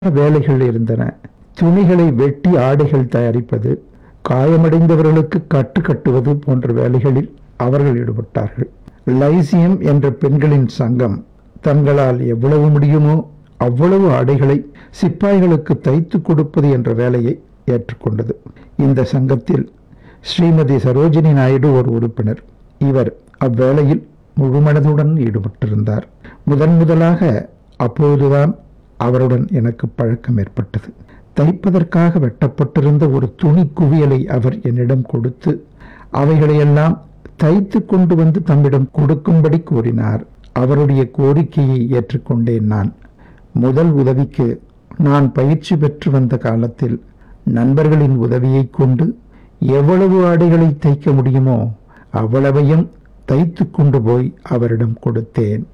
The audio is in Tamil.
வேலைகள் இருந்தன துணிகளை வெட்டி ஆடைகள் தயாரிப்பது காயமடைந்தவர்களுக்கு கட்டு கட்டுவது போன்ற வேலைகளில் அவர்கள் ஈடுபட்டார்கள் லைசியம் என்ற பெண்களின் சங்கம் தங்களால் எவ்வளவு முடியுமோ அவ்வளவு ஆடைகளை சிப்பாய்களுக்கு தைத்து கொடுப்பது என்ற வேலையை ஏற்றுக்கொண்டது இந்த சங்கத்தில் ஸ்ரீமதி சரோஜினி நாயுடு ஒரு உறுப்பினர் இவர் அவ்வேளையில் முழுமனதுடன் ஈடுபட்டிருந்தார் முதன் முதலாக அப்போதுதான் அவருடன் எனக்கு பழக்கம் ஏற்பட்டது தைப்பதற்காக வெட்டப்பட்டிருந்த ஒரு துணி குவியலை அவர் என்னிடம் கொடுத்து அவைகளையெல்லாம் தைத்து கொண்டு வந்து தம்மிடம் கொடுக்கும்படி கூறினார் அவருடைய கோரிக்கையை ஏற்றுக்கொண்டேன் நான் முதல் உதவிக்கு நான் பயிற்சி பெற்று வந்த காலத்தில் நண்பர்களின் உதவியைக் கொண்டு எவ்வளவு ஆடைகளை தைக்க முடியுமோ அவ்வளவையும் தைத்து கொண்டு போய் அவரிடம் கொடுத்தேன்